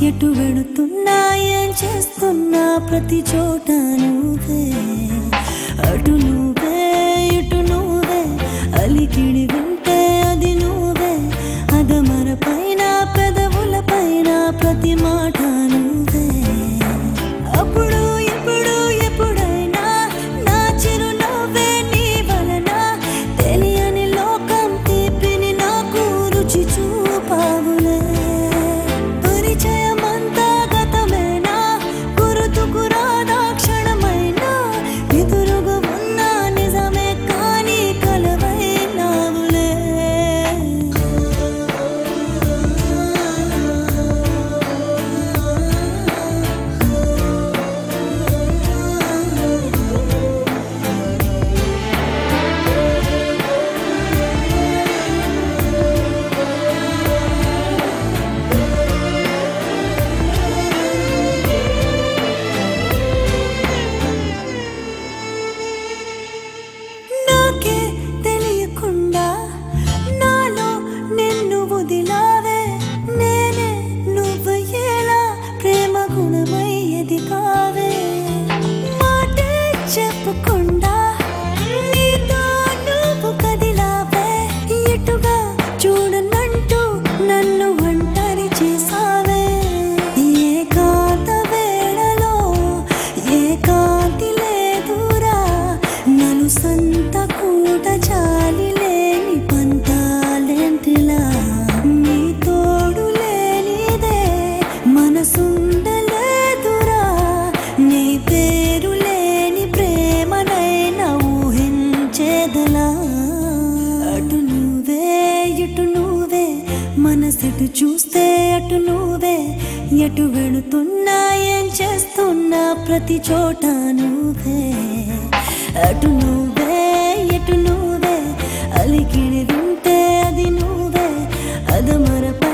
ఎటు వెళుతున్నా ఏం చేస్తున్నా ప్రతి చోట నువ్వే అటు నువ్వే ఇటు నువ్వే అలికిడి వింటే అది నువ్వే అదమర పైన పెదవుల పైన ప్రతి మాట నువ్వే అప్పుడు ఎప్పుడు ఎప్పుడైనా నా చిరునవ్వే నీ వలన తెలియని లోకం తీపిని నాకు రుచి చూపావులే పరిచయమంతా గతమేనా గురుతుకు రాదా క్షణమైనా ఎదురుగా ఉన్న నిజమే కానీ కలవైనావులే నాకే తెలియకుండా నాలో నిన్ను వదిలావే నేనే నువ్వయ్యేలా ప్రేమ గుణమయ్యేది కావే మాటే చెప్పకుండా నీతో నువ్వు కదిలావే ఎటుగా చూడనంటూ నన్ను ఒంటరి చేసావే ఏకాంత వేళలో ఏకాంతి లేదురా నన్ను సంత కూట చాలి లేని పంతాలెంటిలా నీ తోడు లేనిదే మనసుండలేదురా నీ పేరు లేని ప్రేమనైనా ఊహించేదలా అటు నువ్వే ఇటు నువ్వే మనసెటు చూస్తే అటు నువ్వే ఎటు వెళుతున్నా ఏం చేస్తున్నా ప్రతి చోట నువ్వే అటు నువ్వే ఎటు నువ్వే అలికిడి వింటే అది నువ్వే అదమర